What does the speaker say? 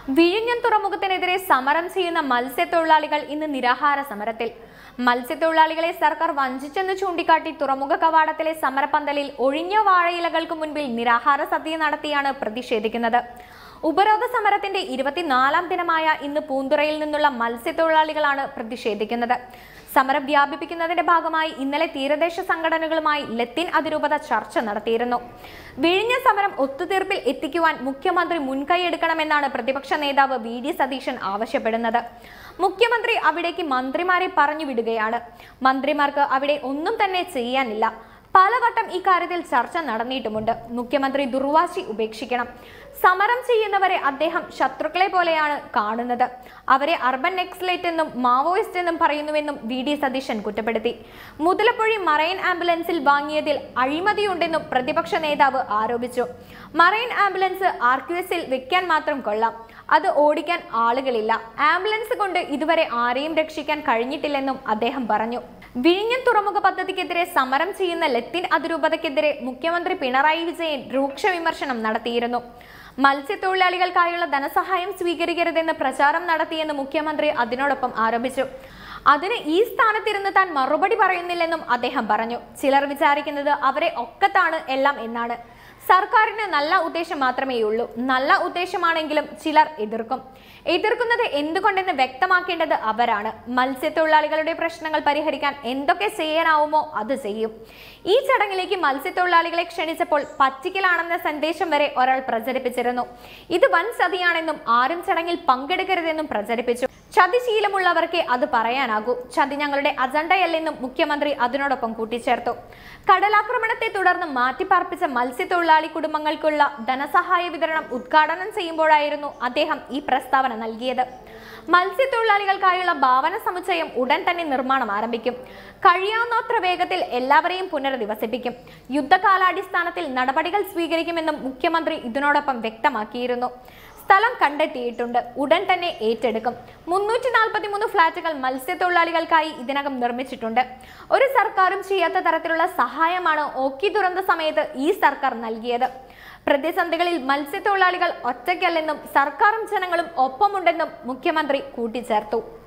വിഴിഞ്ഞം തുറമുഖത്തിനെതിരെ സമരം ചെയ്യുന്ന മത്സ്യത്തൊഴിലാളികൾ ഇന്ന് നിരാഹാര സമരത്തിൽ മത്സ്യത്തൊഴിലാളികളെ സർക്കാർ വഞ്ചിച്ചെന്ന് ചൂണ്ടിക്കാട്ടി തുറമുഖ കവാടത്തിലെ സമരപന്തലിൽ ഒഴിഞ്ഞ വാഴയിലകൾക്ക് മുൻപിൽ നിരാഹാര സദ്യ നടത്തിയാണ് പ്രതിഷേധിക്കുന്നത് ഉപരോധ സമരത്തിന്റെ ഇരുപത്തിനാലാം ദിനമായ ഇന്ന് പൂന്തുറയിൽ നിന്നുള്ള മത്സ്യത്തൊഴിലാളികളാണ് പ്രതിഷേധിക്കുന്നത് സമരം വ്യാപിപ്പിക്കുന്നതിന്റെ ഭാഗമായി ഇന്നലെ തീരദേശ സംഘടനകളുമായി ലത്തീൻ അതിരൂപത ചർച്ച നടത്തിയിരുന്നു വിഴിഞ്ഞ സമരം ഒത്തുതീർപ്പിൽ എത്തിക്കുവാൻ മുഖ്യമന്ത്രി മുൻകൈയെടുക്കണമെന്നാണ് പ്രതിപക്ഷ നേതാവ് വി ഡി സതീശൻ ആവശ്യപ്പെടുന്നത് മുഖ്യമന്ത്രി അവിടേക്ക് മന്ത്രിമാരെ പറഞ്ഞു വിടുകയാണ് മന്ത്രിമാർക്ക് അവിടെ ഒന്നും തന്നെ ചെയ്യാനില്ല പലവട്ടം ഇക്കാര്യത്തിൽ ചർച്ച നടന്നിട്ടുമുണ്ട് മുഖ്യമന്ത്രി ദുർവാശി ഉപേക്ഷിക്കണം സമരം ചെയ്യുന്നവരെ അദ്ദേഹം ശത്രുക്കളെ പോലെയാണ് കാണുന്നത് അവരെ അർബൻ നെക്സലേറ്റ് എന്നും മാവോയിസ്റ്റ് എന്നും പറയുന്നുവെന്നും വി ഡി സതീശൻ കുറ്റപ്പെടുത്തി മുതലപ്പുഴി മറൈൻ ആംബുലൻസിൽ വാങ്ങിയതിൽ അഴിമതിയുണ്ടെന്നും പ്രതിപക്ഷ നേതാവ് ആരോപിച്ചു മറൈൻ ആംബുലൻസ് ആർ ക്യു എസിൽ വെക്കാൻ മാത്രം കൊള്ളാം അത് ഓടിക്കാൻ ആളുകളില്ല ആംബുലൻസ് കൊണ്ട് ഇതുവരെ ആരെയും രക്ഷിക്കാൻ കഴിഞ്ഞിട്ടില്ലെന്നും അദ്ദേഹം പറഞ്ഞു വിഴിഞ്ഞം തുറമുഖ പദ്ധതിക്കെതിരെ സമരം ചെയ്യുന്ന ലത്തീൻ അതിരൂപതയ്ക്കെതിരെ മുഖ്യമന്ത്രി പിണറായി വിജയൻ രൂക്ഷ വിമർശനം നടത്തിയിരുന്നു മത്സ്യത്തൊഴിലാളികൾക്കായുള്ള ധനസഹായം സ്വീകരിക്കരുതെന്ന് പ്രചാരം നടത്തിയെന്ന് മുഖ്യമന്ത്രി അതിനോടൊപ്പം ആരോപിച്ചു അതിന് ഈ സ്ഥാനത്തിരുന്ന് താൻ മറുപടി പറയുന്നില്ലെന്നും അദ്ദേഹം പറഞ്ഞു ചിലർ വിചാരിക്കുന്നത് അവരെ ഒക്കത്താണ് എല്ലാം എന്നാണ് സർക്കാരിന് നല്ല ഉദ്ദേശം മാത്രമേ ഉള്ളൂ നല്ല ഉദ്ദേശമാണെങ്കിലും ചിലർ എതിർക്കും എതിർക്കുന്നത് എന്തുകൊണ്ടെന്ന് വ്യക്തമാക്കേണ്ടത് അവരാണ് മത്സ്യത്തൊഴിലാളികളുടെ പ്രശ്നങ്ങൾ പരിഹരിക്കാൻ എന്തൊക്കെ ചെയ്യാനാവുമോ അത് ചെയ്യും ഈ ചടങ്ങിലേക്ക് മത്സ്യത്തൊഴിലാളികളെ ക്ഷണിച്ചപ്പോൾ പറ്റിക്കലാണെന്ന സന്ദേശം വരെ ഒരാൾ പ്രചരിപ്പിച്ചിരുന്നു ഇത് വൻ ചതിയാണെന്നും ആരും ചടങ്ങിൽ പങ്കെടുക്കരുതെന്നും പ്രചരിപ്പിച്ചു ചതിശീലമുള്ളവർക്ക് അത് പറയാനാകൂ ചതി ഞങ്ങളുടെ അജണ്ടയല്ലെന്നും മുഖ്യമന്ത്രി അതിനോടൊപ്പം കൂട്ടിച്ചേർത്തു കടലാക്രമണത്തെ തുടർന്ന് മാറ്റിപ്പാർപ്പിച്ച മത്സ്യത്തൊഴിലാളി കുടുംബങ്ങൾക്കുള്ള ധനസഹായ വിതരണം ഉദ്ഘാടനം ചെയ്യുമ്പോഴായിരുന്നു അദ്ദേഹം ഈ പ്രസ്താവന നൽകിയത് മത്സ്യത്തൊഴിലാളികൾക്കായുള്ള ഭാവന സമുച്ചയം ഉടൻ തന്നെ നിർമ്മാണം ആരംഭിക്കും കഴിയാവുന്നത്ര വേഗത്തിൽ എല്ലാവരെയും പുനരധിവസിപ്പിക്കും യുദ്ധകാലാടിസ്ഥാനത്തിൽ നടപടികൾ സ്വീകരിക്കുമെന്നും മുഖ്യമന്ത്രി ഇതിനോടൊപ്പം വ്യക്തമാക്കിയിരുന്നു സ്ഥലം കണ്ടെത്തിയിട്ടുണ്ട് ഉടൻ തന്നെ ഏറ്റെടുക്കും മുന്നൂറ്റി നാൽപ്പത്തി മൂന്ന് ഫ്ളാറ്റുകൾ മത്സ്യത്തൊഴിലാളികൾക്കായി ഇതിനകം നിർമ്മിച്ചിട്ടുണ്ട് ഒരു സർക്കാരും ചെയ്യാത്ത തരത്തിലുള്ള സഹായമാണ് ഓക്കി ദുരന്ത സമയത്ത് ഈ സർക്കാർ നൽകിയത് പ്രതിസന്ധികളിൽ മത്സ്യത്തൊഴിലാളികൾ ഒറ്റയ്ക്കല്ലെന്നും സർക്കാരും ജനങ്ങളും ഒപ്പമുണ്ടെന്നും മുഖ്യമന്ത്രി കൂട്ടിച്ചേർത്തു